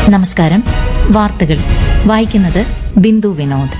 നമസ്കാരം വാർത്തകൾ വായിക്കുന്നത് ബിന്ദു വിനോദ്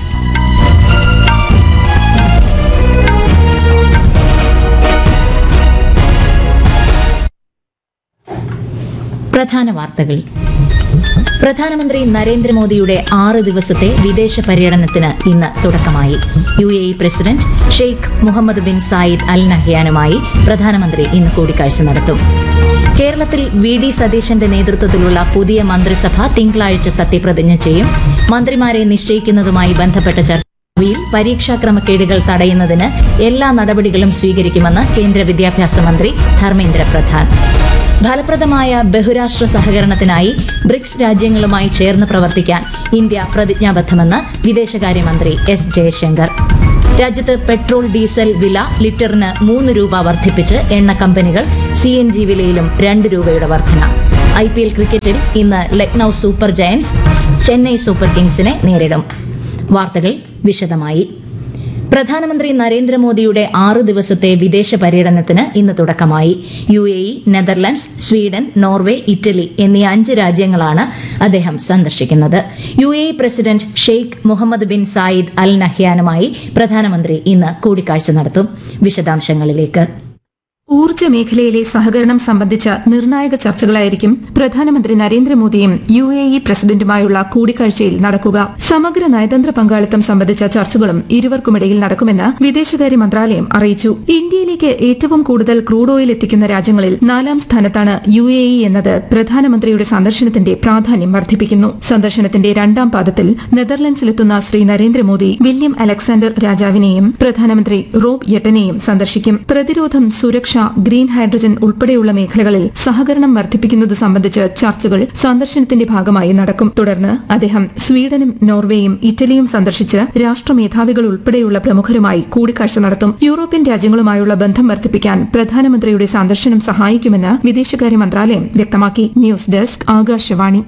പ്രധാന വാർത്തകൾ പ്രധാനമന്ത്രി നരേന്ദ്രമോദിയുടെ ആറ് ദിവസത്തെ വിദേശ പര്യടനത്തിന് ഇന്ന് തുടക്കമായി U A E president Sheikh Mohammed bin Zayed Al നഹ്യാനുമായി പ്രധാനമന്ത്രി ഇന്ന് കൂടിക്കാഴ്ച നടത്തും കേരളത്തിൽ വി ഡി സതീശന്റെ നേതൃത്വത്തിലുള്ള പുതിയ മന്ത്രിസഭ തിങ്കളാഴ്ച സത്യപ്രതിജ്ഞ ചെയ്യും മന്ത്രിമാരെ നിശ്ചയിക്കുന്നതുമായി ബന്ധപ്പെട്ട ചർച്ചയിൽ പരീക്ഷാ ക്രമക്കേടുകൾ തടയുന്നതിന് എല്ലാ നടപടികളും സ്വീകരിക്കുമെന്ന് കേന്ദ്ര വിദ്യാഭ്യാസ മന്ത്രി ധർമ്മേന്ദ്ര പ്രധാൻ ഫലപ്രദമായ ബഹുരാഷ്ട്ര സഹകരണത്തിനായി ബ്രിക്സ് രാജ്യങ്ങളുമായി ചേർന്ന് പ്രവർത്തിക്കാൻ ഇന്ത്യ പ്രതിജ്ഞാബദ്ധമെന്ന് വിദേശകാര്യമന്ത്രി എസ് ജയശങ്കർ രാജ്യത്ത് പെട്രോൾ ഡീസൽ വില ലിറ്ററിന് മൂന്ന് രൂപ വർദ്ധിപ്പിച്ച് എണ്ണ കമ്പനികൾ സി എൻ ജി വിലയിലും രണ്ട് രൂപയുടെ വർധന ഐ പി എൽ ക്രിക്കറ്റിൽ ഇന്ന് Lucknow super giants Chennai super കിങ്സിനെ നേരിടും വാർത്തകൾ വിശദമായി പ്രധാനമന്ത്രി നരേന്ദ്രമോദിയുടെ ആറ് ദിവസത്തെ വിദേശ പര്യടനത്തിന് ഇന്ന് തുടക്കമായി U A E Netherlands Sweden Norway Italy എന്നീ അഞ്ച് രാജ്യങ്ങളാണ് അദ്ദേഹം സന്ദർശിക്കുന്നത് U A E president Sheikh Mohammed bin Zayed Al നഹ്യാനുമായി പ്രധാനമന്ത്രി ഇന്ന് കൂടിക്കാഴ്ച നടത്തും വിശദാംശങ്ങളിലേക്ക് ഊർജ്ജ മേഖലയിലെ സഹകരണം സംബന്ധിച്ച നിർണായക ചർച്ചകളായിരിക്കും പ്രധാനമന്ത്രി നരേന്ദ്രമോദിയും യു എ ഇ പ്രസിഡന്റുമായുള്ള കൂടിക്കാഴ്ചയിൽ നടക്കുക സമഗ്ര നയതന്ത്ര പങ്കാളിത്തം സംബന്ധിച്ച ചർച്ചകളും ഇരുവർക്കുമിടയിൽ നടക്കുമെന്ന് വിദേശകാര്യ മന്ത്രാലയം അറിയിച്ചു ഇന്ത്യയിലേക്ക് ഏറ്റവും കൂടുതൽ ക്രൂഡ് ഓയിൽ എത്തിക്കുന്ന രാജ്യങ്ങളിൽ നാലാം സ്ഥാനത്താണ് യു എ ഇ എന്നത് പ്രധാനമന്ത്രിയുടെ സന്ദർശനത്തിന്റെ പ്രാധാന്യം വർദ്ധിപ്പിക്കുന്നു സന്ദർശനത്തിന്റെ രണ്ടാം പാദത്തിൽ നെതർലൻഡ്സിലെത്തുന്ന ശ്രീ നരേന്ദ്രമോദി വില്യം അലക്സാണ്ടർ രാജാവിനെയും പ്രധാനമന്ത്രി റോബ് യെട്ടനെയും സന്ദർശിക്കും പ്രതിരോധം സുരക്ഷ ഗ്രീൻ ഹൈഡ്രജൻ ഉൾപ്പെടെയുള്ള മേഖലകളിൽ സഹകരണം വർദ്ധിപ്പിക്കുന്നത് സംബന്ധിച്ച് ചർച്ചകൾ സന്ദർശനത്തിന്റെ ഭാഗമായി നടക്കും തുടർന്ന് അദ്ദേഹം സ്വീഡനും നോർവേയും ഇറ്റലിയും സന്ദർശിച്ച് രാഷ്ട്രമേധാവികൾ ഉൾപ്പെടെയുള്ള പ്രമുഖരുമായി കൂടിക്കാഴ്ച നടത്തും യൂറോപ്യൻ രാജ്യങ്ങളുമായുള്ള ബന്ധം വർദ്ധിപ്പിക്കാൻ പ്രധാനമന്ത്രിയുടെ സന്ദർശനം സഹായിക്കുമെന്ന് വിദേശകാര്യ മന്ത്രാലയം വ്യക്തമാക്കി ന്യൂസ് ഡെസ്ക് ആകാശവാണി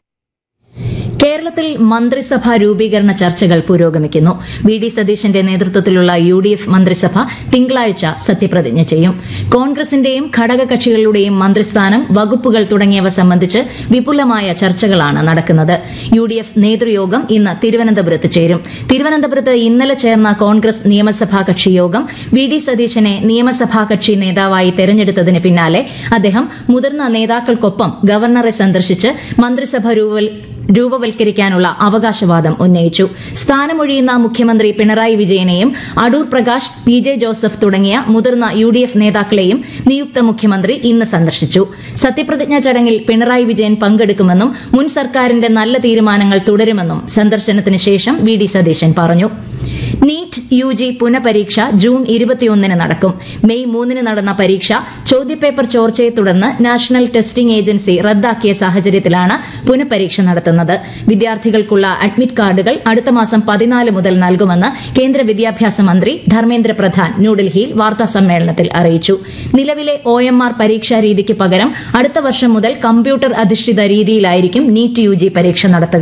കേരളത്തിൽ മന്ത്രിസഭാ രൂപീകരണ ചർച്ചകൾ പുരോഗമിക്കുന്നു വി ഡി സതീശന്റെ നേതൃത്വത്തിലുള്ള യു ഡി എഫ് മന്ത്രിസഭ തിങ്കളാഴ്ച സത്യപ്രതിജ്ഞ ചെയ്യും കോൺഗ്രസിന്റെയും ഘടകകക്ഷികളുടെയും മന്ത്രിസ്ഥാനം വകുപ്പുകൾ തുടങ്ങിയവ സംബന്ധിച്ച് വിപുലമായ ചർച്ചകളാണ് നടക്കുന്നത് യു ഡി എഫ് നേതൃയോഗം ഇന്ന് തിരുവനന്തപുരത്ത് ചേരും തിരുവനന്തപുരത്ത് ഇന്നലെ ചേർന്ന കോൺഗ്രസ് നിയമസഭാ കക്ഷി യോഗം വി ഡി സതീശനെ നിയമസഭാ കക്ഷി നേതാവായി തെരഞ്ഞെടുത്തതിന് പിന്നാലെ അദ്ദേഹം മുതിർന്ന നേതാക്കൾക്കൊപ്പം ഗവർണറെ സന്ദർശിച്ച് മന്ത്രിസഭ രൂപവൽ രൂപവൽക്കരിക്കാനുള്ള അവകാശവാദം ഉന്നയിച്ചു സ്ഥാനമൊഴിയുന്ന മുഖ്യമന്ത്രി പിണറായി വിജയനെയും അടൂർ പ്രകാശ് പി ജെ ജോസഫ് തുടങ്ങിയ മുതിർന്ന യു ഡി എഫ് നേതാക്കളെയും നിയുക്ത മുഖ്യമന്ത്രി ഇന്ന് സന്ദർശിച്ചു സത്യപ്രതിജ്ഞാ ചടങ്ങിൽ പിണറായി വിജയൻ പങ്കെടുക്കുമെന്നും മുൻ സർക്കാരിന്റെ നല്ല തീരുമാനങ്ങൾ തുടരുമെന്നും സന്ദർശനത്തിന് ശേഷം വി ഡി സതീശൻ പറഞ്ഞു നീറ്റ് യു ജി പുനഃപരീക്ഷ ജൂൺ ഇരുപത്തിയൊന്നിന് നടക്കും മെയ് മൂന്നിന് നടന്ന പരീക്ഷ ചോദ്യപേപ്പർ ചോർച്ചയെ തുടർന്ന് നാഷണൽ ടെസ്റ്റിംഗ് ഏജൻസി റദ്ദാക്കിയ സാഹചര്യത്തിലാണ് പുനഃപരീക്ഷ നടത്തുന്നത് വിദ്യാർത്ഥികൾക്കുള്ള അഡ്മിറ്റ് കാർഡുകൾ അടുത്ത മാസം പതിനാല് മുതൽ നൽകുമെന്ന് കേന്ദ്ര വിദ്യാഭ്യാസ മന്ത്രി ധർമ്മേന്ദ്ര പ്രധാൻ ന്യൂഡൽഹിയിൽ വാർത്താ സമ്മേളനത്തിൽ അറിയിച്ചു നിലവിലെ ഒ എം ആർ പരീക്ഷാ രീതിക്ക് പകരം അടുത്ത വർഷം മുതൽ കമ്പ്യൂട്ടർ അധിഷ്ഠിത രീതിയിലായിരിക്കും നീറ്റ് യു ജി പരീക്ഷ നടത്തുക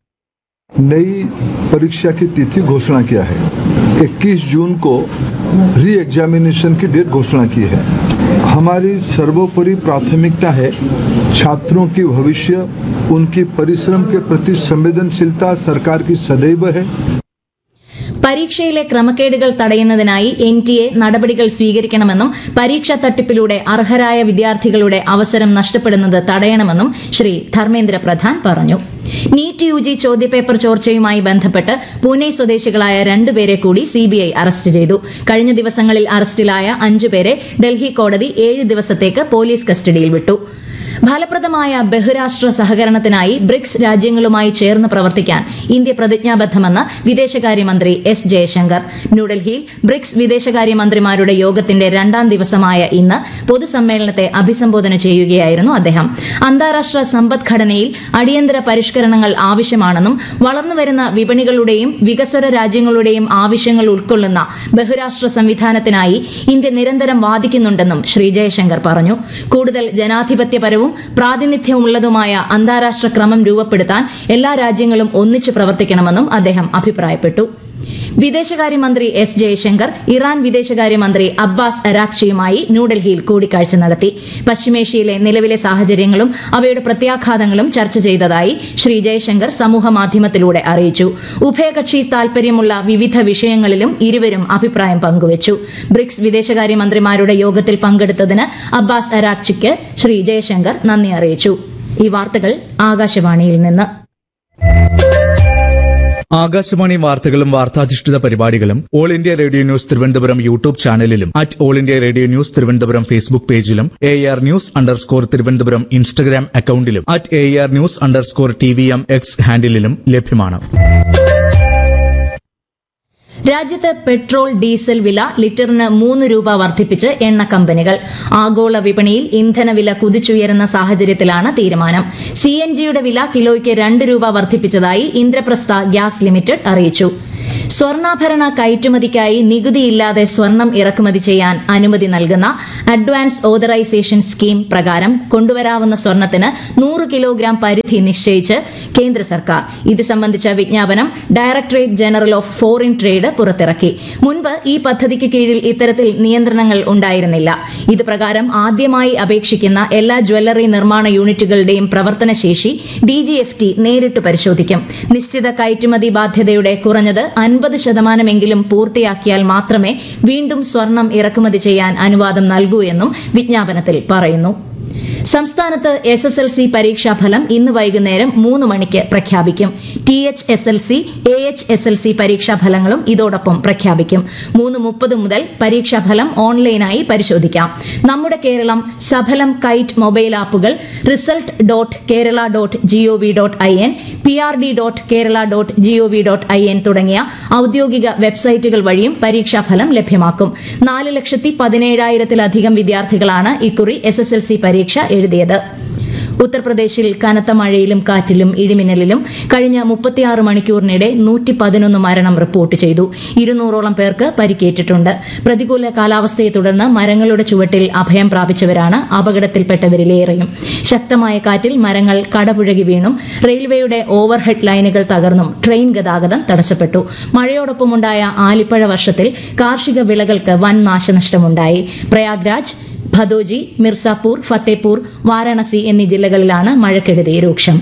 नई परीक्षा की तिथि घोषणा किया है 21 जून को री एग्जामिनेशन की डेट घोषणा की है हमारी सर्वोपरि प्राथमिकता है छात्रों की भविष्य उनकी परिश्रम के प्रति संवेदनशीलता सरकार की सदैव है പരീക്ഷയിലെ ക്രമക്കേടുകൾ തടയുന്നതിനായി എൻ ടി എ നടപടികൾ സ്വീകരിക്കണമെന്നും പരീക്ഷാ തട്ടിപ്പിലൂടെ അർഹരായ വിദ്യാർത്ഥികളുടെ അവസരം നഷ്ടപ്പെടുന്നത് തടയണമെന്നും ശ്രീ ധർമ്മേന്ദ്ര പ്രധാൻ പറഞ്ഞു നീറ്റ് യു ജി ചോദ്യപേപ്പർ ചോർച്ചയുമായി ബന്ധപ്പെട്ട് പൂനെ സ്വദേശികളായ രണ്ടുപേരെ കൂടി സിബിഐ അറസ്റ്റ് ചെയ്തു കഴിഞ്ഞ ദിവസങ്ങളിൽ അറസ്റ്റിലായ അഞ്ചുപേരെ ഡൽഹി കോടതി ഏഴ് ദിവസത്തേക്ക് പോലീസ് കസ്റ്റഡിയിൽ വിട്ടു ഫലപ്രദമായ ബഹുരാഷ്ട്ര സഹകരണത്തിനായി ബ്രിക്സ് രാജ്യങ്ങളുമായി ചേർന്ന് പ്രവർത്തിക്കാൻ ഇന്ത്യ പ്രതിജ്ഞാബദ്ധമെന്ന് വിദേശകാര്യമന്ത്രി എസ് ജയശങ്കർ ന്യൂഡൽഹിയിൽ ബ്രിക്സ് വിദേശകാര്യമന്ത്രിമാരുടെ യോഗത്തിന്റെ രണ്ടാം ദിവസമായ ഇന്ന് പൊതുസമ്മേളനത്തെ അഭിസംബോധന ചെയ്യുകയായിരുന്നു അദ്ദേഹം അന്താരാഷ്ട്ര സമ്പദ്ഘടനയിൽ അടിയന്തര പരിഷ്കരണങ്ങൾ ആവശ്യമാണെന്നും വളർന്നുവരുന്ന വിപണികളുടെയും വികസ്വര രാജ്യങ്ങളുടെയും ആവശ്യങ്ങൾ ഉൾക്കൊള്ളുന്ന ബഹുരാഷ്ട്ര സംവിധാനത്തിനായി ഇന്ത്യ നിരന്തരം വാദിക്കുന്നുണ്ടെന്നും ശ്രീ ജയശങ്കർ പറഞ്ഞു കൂടുതൽ ജനാധിപത്യപരവും പ്രാതിനിധ്യമുള്ളതുമായ അന്താരാഷ്ട്ര ക്രമം രൂപപ്പെടുത്താൻ എല്ലാ രാജ്യങ്ങളും ഒന്നിച്ചു പ്രവർത്തിക്കണമെന്നും അദ്ദേഹം അഭിപ്രായപ്പെട്ടു വിദേശകാര്യമന്ത്രി എസ് ജയശങ്കർ ഇറാൻ വിദേശകാര്യമന്ത്രി അബ്ബാസ് അരാക്ഷിയുമായി ന്യൂഡൽഹിയിൽ കൂടിക്കാഴ്ച നടത്തി പശ്ചിമേഷ്യയിലെ നിലവിലെ സാഹചര്യങ്ങളും അവയുടെ പ്രത്യാഘാതങ്ങളും ചർച്ച ചെയ്തതായി ശ്രീ ജയശങ്കർ സമൂഹമാധ്യമത്തിലൂടെ അറിയിച്ചു ഉഭയകക്ഷി താൽപര്യമുള്ള വിവിധ വിഷയങ്ങളിലും ഇരുവരും അഭിപ്രായം പങ്കുവച്ചു ബ്രിക്സ് വിദേശകാര്യമന്ത്രിമാരുടെ യോഗത്തിൽ പങ്കെടുത്തതിന് അബ്ബാസ് അരാക്ഷിക്ക് ശ്രീ ജയശങ്കർ നന്ദി അറിയിച്ചു ഈ വാർത്തകൾ ആകാശവാണിയിൽ നിന്ന് ആകാശവാണി വാർത്തകളും വാർത്താധിഷ്ഠിത പരിപാടികളും all India radio news Thiruvananthapuram YouTube ചാനലിലും at all India radio news Thiruvananthapuram Facebook പേജിലും A R news underscore Thiruvananthapuram Instagram അക്കൌണ്ടിലും at A R news underscore T V M X ഹാൻഡിലും ലഭ്യമാണ് രാജ്യത്ത് പെട്രോൾ ഡീസൽ വില ലിറ്ററിന് മൂന്ന് രൂപ വർദ്ധിപ്പിച്ച് എണ്ണ കമ്പനികൾ ആഗോള വിപണിയിൽ ഇന്ധനവില കുതിച്ചുയരുന്ന സാഹചര്യത്തിലാണ് തീരുമാനം സി എൻ ജിയുടെ വില കിലോയ്ക്ക് രണ്ട് രൂപ വർദ്ധിപ്പിച്ചതായി ഇന്ദ്രപ്രസ്ഥ ഗ്യാസ് ലിമിറ്റഡ് അറിയിച്ചു സ്വർണ്ണാഭരണ കയറ്റുമതിക്കായി നികുതിയില്ലാതെ സ്വർണം ഇറക്കുമതി ചെയ്യാൻ അനുമതി നൽകുന്ന അഡ്വാൻസ് ഓതറൈസേഷൻ സ്കീം പ്രകാരം കൊണ്ടുവരാവുന്ന സ്വർണത്തിന് നൂറ് കിലോഗ്രാം പരിധി നിശ്ചയിച്ച് കേന്ദ്ര സർക്കാർ ഇത് സംബന്ധിച്ച വിജ്ഞാപനം directorate general of foreign trade പുറത്തിറക്കി മുൻപ് ഈ പദ്ധതിക്ക് കീഴിൽ ഇത്തരത്തിൽ നിയന്ത്രണങ്ങൾ ഉണ്ടായിരുന്നില്ല ഇത് പ്രകാരം ആദ്യമായി അപേക്ഷിക്കുന്ന എല്ലാ ജ്വല്ലറി നിർമ്മാണ യൂണിറ്റുകളുടെയും പ്രവർത്തനശേഷി ഡിജിഎഫ്ടി നേരിട്ട് പരിശോധിക്കും നിശ്ചിത കയറ്റുമതി ബാധ്യതയുടെ കുറഞ്ഞത് അൻപത് ശതമാനമെങ്കിലും പൂർത്തിയാക്കിയാൽ മാത്രമേ വീണ്ടും സ്വർണം ഇറക്കുമതി ചെയ്യാൻ അനുവാദം നൽകൂ എന്നും വിജ്ഞാപനത്തിൽ പറയുന്നു സംസ്ഥാനത്ത് എസ് എസ് എൽ സി പരീക്ഷാഫലം ഇന്ന് വൈകുന്നേരം മൂന്ന് മണിക്ക് പ്രഖ്യാപിക്കും T H S L C A H S L C പരീക്ഷാഫലങ്ങളും ഇതോടൊപ്പം പ്രഖ്യാപിക്കും മൂന്ന് മുപ്പത് മുതൽ പരീക്ഷാഫലം ഓൺലൈനായി പരിശോധിക്കാം നമ്മുടെ കേരളം സഫലം കൈറ്റ് മൊബൈൽ ആപ്പുകൾ result dot Kerala dot G O V dot I N P R D dot Kerala dot G O V dot I N തുടങ്ങിയ ഔദ്യോഗിക വെബ്സൈറ്റുകൾ വഴിയും പരീക്ഷാഫലം ലഭ്യമാക്കും നാല് ലക്ഷത്തി പതിനേഴായിരത്തിലധികം വിദ്യാർത്ഥികളാണ് ഇക്കുറി എസ് എസ് എൽ സി പരീക്ഷ എഴുതിയത് ഉത്തർപ്രദേശിൽ കനത്ത മഴയിലും കാറ്റിലും ഇടിമിന്നലിലും കഴിഞ്ഞ മുപ്പത്തിയാറ് മണിക്കൂറിനിടെ നൂറ്റി പതിനൊന്ന് മരണം റിപ്പോർട്ട് ചെയ്തു ഇരുന്നൂറോളം പേർക്ക് പരിക്കേറ്റിട്ടുണ്ട് പ്രതികൂല കാലാവസ്ഥയെ തുടർന്ന് മരങ്ങളുടെ ചുവട്ടിൽ അഭയം പ്രാപിച്ചവരാണ് അപകടത്തിൽപ്പെട്ടവരിലേറെയും ശക്തമായ കാറ്റിൽ മരങ്ങൾ കടപുഴകി വീണും റെയിൽവേയുടെ ഓവർഹെഡ് ലൈനുകൾ തകർന്നും ട്രെയിൻ ഗതാഗതം തടസ്സപ്പെട്ടു മഴയോടൊപ്പമുണ്ടായ ആലിപ്പഴ വർഷത്തിൽ കാർഷിക വിളകൾക്ക് വൻ നാശനഷ്ടമുണ്ടായി പ്രയാഗ്രാജ് ഭദോജി മിർസാപൂർ ഫത്തേപൂർ വാരാണസി എന്നീ ജില്ലകളിലാണ് മഴക്കെടുതി രൂക്ഷം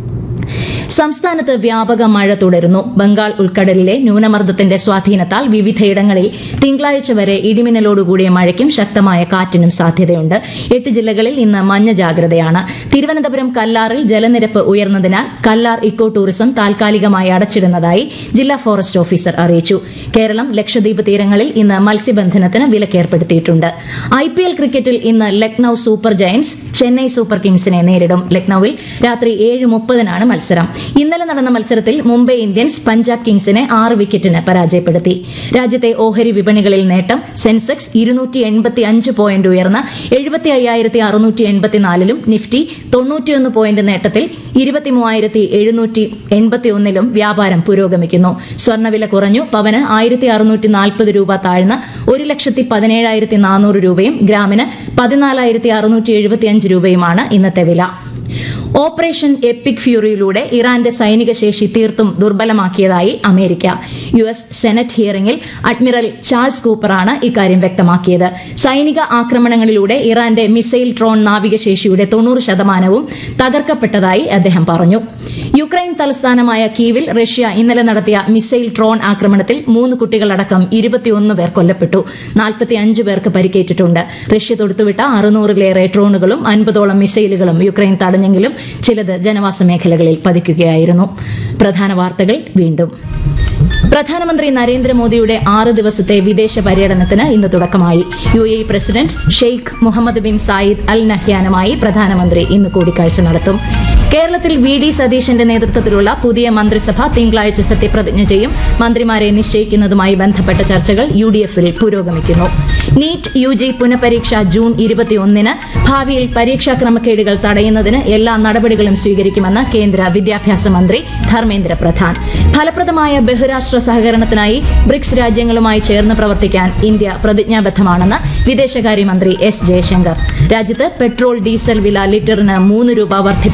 സംസ്ഥാനത്ത് വ്യാപക മഴ തുടരുന്നു ബംഗാൾ ഉൾക്കടലിലെ ന്യൂനമർദ്ദത്തിന്റെ സ്വാധീനത്താൽ വിവിധയിടങ്ങളിൽ തിങ്കളാഴ്ച വരെ ഇടിമിന്നലോടുകൂടിയ മഴയ്ക്കും ശക്തമായ കാറ്റിനും സാധ്യതയുണ്ട് എട്ട് ജില്ലകളിൽ ഇന്ന് മഞ്ഞ ജാഗ്രതയാണ് തിരുവനന്തപുരം കല്ലാറിൽ ജലനിരപ്പ് ഉയർന്നതിനാൽ കല്ലാർ ഇക്കോ ടൂറിസം താൽക്കാലികമായി അടച്ചിടുന്നതായി ജില്ലാ ഫോറസ്റ്റ് ഓഫീസർ അറിയിച്ചു കേരളം ലക്ഷദ്വീപ് തീരങ്ങളിൽ ഇന്ന് മത്സ്യബന്ധനത്തിന് വിലക്കേർപ്പെടുത്തിയിട്ടുണ്ട് ഐ പി എൽ ക്രിക്കറ്റിൽ ഇന്ന് Lucknow super giants Chennai super കിങ്സിനെ നേരിടും ലക്നൌവിൽ രാത്രി ഏഴ് മുപ്പതിനാണ് മത്സരം ഇന്നലെ നടന്ന മത്സരത്തിൽ മുംബൈ ഇന്ത്യൻസ് പഞ്ചാബ് കിങ്സിനെ ആറ് വിക്കറ്റിന് പരാജയപ്പെടുത്തി രാജ്യത്തെ ഓഹരി വിപണികളിൽ നേട്ടം സെൻസെക്സ് ഇരുന്നൂറ്റി എൺപത്തി അഞ്ച് പോയിന്റ് ഉയർന്ന് എഴുപത്തി അയ്യായിരത്തി അറുന്നൂറ്റി എൺപത്തിനാലിലും നിഫ്റ്റി തൊണ്ണൂറ്റിയൊന്ന് പോയിന്റ് നേട്ടത്തിൽ ഇരുപത്തിമൂവായിരത്തി എഴുന്നൂറ്റി എൺപത്തിയൊന്നിലും വ്യാപാരം പുരോഗമിക്കുന്നു സ്വർണ്ണവില കുറഞ്ഞു പവന് ആയിരത്തി അറുന്നൂറ്റി നാൽപ്പത് രൂപ താഴ്ന്ന് ഒരു ലക്ഷത്തി പതിനേഴായിരത്തി നാനൂറ് രൂപയും ഗ്രാമിന് പതിനാലായിരത്തി അറുന്നൂറ്റി എഴുപത്തിയഞ്ച് രൂപയുമാണ് ഇന്നത്തെ വില ഓപ്പറേഷൻ എപ്പിക് ഫ്യൂറിയിലൂടെ ഇറാന്റെ സൈനിക ശേഷി തീർത്തും ദുർബലമാക്കിയതായി അമേരിക്ക യു എസ് സെനറ്റ് ഹിയറിംഗിൽ അഡ്മിറൽ ചാൾസ് കൂപ്പറാണ് ഇക്കാര്യം വ്യക്തമാക്കിയത് സൈനിക ആക്രമണങ്ങളിലൂടെ ഇറാന്റെ മിസൈൽ ട്രോൺ നാവികശേഷിയുടെ തൊണ്ണൂറ് ശതമാനവും തകർക്കപ്പെട്ടതായി അദ്ദേഹം പറഞ്ഞു യുക്രൈൻ തലസ്ഥാനമായ കീവിൽ റഷ്യ ഇന്നലെ നടത്തിയ മിസൈൽ ട്രോൺ ആക്രമണത്തിൽ മൂന്ന് കുട്ടികളടക്കം ഇരുപത്തിയൊന്ന് പേർ കൊല്ലപ്പെട്ടു നാൽപ്പത്തിയഞ്ച് പേർക്ക് പരിക്കേറ്റിട്ടുണ്ട് റഷ്യ തൊടുത്തുവിട്ട അറുന്നൂറിലേറെ ഡ്രോണുകളും അൻപതോളം മിസൈലുകളും യുക്രൈൻ തടഞ്ഞെങ്കിലും ചിലത് ജനവാസ മേഖലകളിൽ പതിക്കുകയായിരുന്നു പ്രധാന വാർത്തകൾ വീണ്ടും പ്രധാനമന്ത്രി നരേന്ദ്രമോദിയുടെ ആറ് ദിവസത്തെ വിദേശ പര്യടനത്തിന് ഇന്ന് തുടക്കമായി U A president Sheikh Mohammed bin Zayed Al നഹ്യാനുമായി പ്രധാനമന്ത്രി ഇന്ന് കൂടിക്കാഴ്ച നടത്തും കേരളത്തിൽ വി ഡി സതീശന്റെ നേതൃത്വത്തിലുള്ള പുതിയ മന്ത്രിസഭ തിങ്കളാഴ്ച സത്യപ്രതിജ്ഞ ചെയ്യും മന്ത്രിമാരെ നിശ്ചയിക്കുന്നതുമായി ബന്ധപ്പെട്ട ചർച്ചകൾ യു ഡി എഫിൽ പുരോഗമിക്കുന്നു നീറ്റ് യു ജി പുനഃപരീക്ഷ ജൂൺ ഇരുപത്തിയൊന്നിന് ഭാവിയിൽ പരീക്ഷാ ക്രമക്കേടുകൾ തടയുന്നതിന് എല്ലാ നടപടികളും സ്വീകരിക്കുമെന്ന് കേന്ദ്ര വിദ്യാഭ്യാസ മന്ത്രി ധർമ്മേന്ദ്ര പ്രധാൻ ഫലപ്രദമായ ബഹുരാഷ്ട്ര സഹകരണത്തിനായി ബ്രിക്സ് രാജ്യങ്ങളുമായി ചേർന്ന് പ്രവർത്തിക്കാൻ ഇന്ത്യ പ്രതിജ്ഞാബദ്ധമാണെന്ന് വിദേശകാര്യമന്ത്രി എസ് ജയശങ്കർ രാജ്യത്ത് പെട്രോൾ ഡീസൽ വില ലിറ്ററിന് മൂന്ന് രൂപ വർദ്ധിപ്പിച്ച് എണ്ണ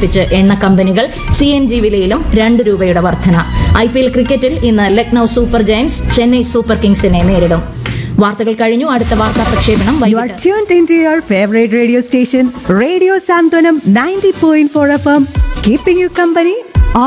എണ്ണ കമ്പനികൾ സി എൻ ജി വിലയിലും രണ്ട് രൂപയുടെ വർധന ഐ പി എൽ ക്രിക്കറ്റിൽ ഇന്ന് Lucknow super giants Chennai super കിങ്സിനെ നേരിടും വാർത്തകൾ കഴിഞ്ഞു അടുത്ത വാർത്താ പ്രക്ഷേപണം You are വൈകിട്ട് tuned into your favorite radio station, Radio Santonam 90.4 FM, keeping you company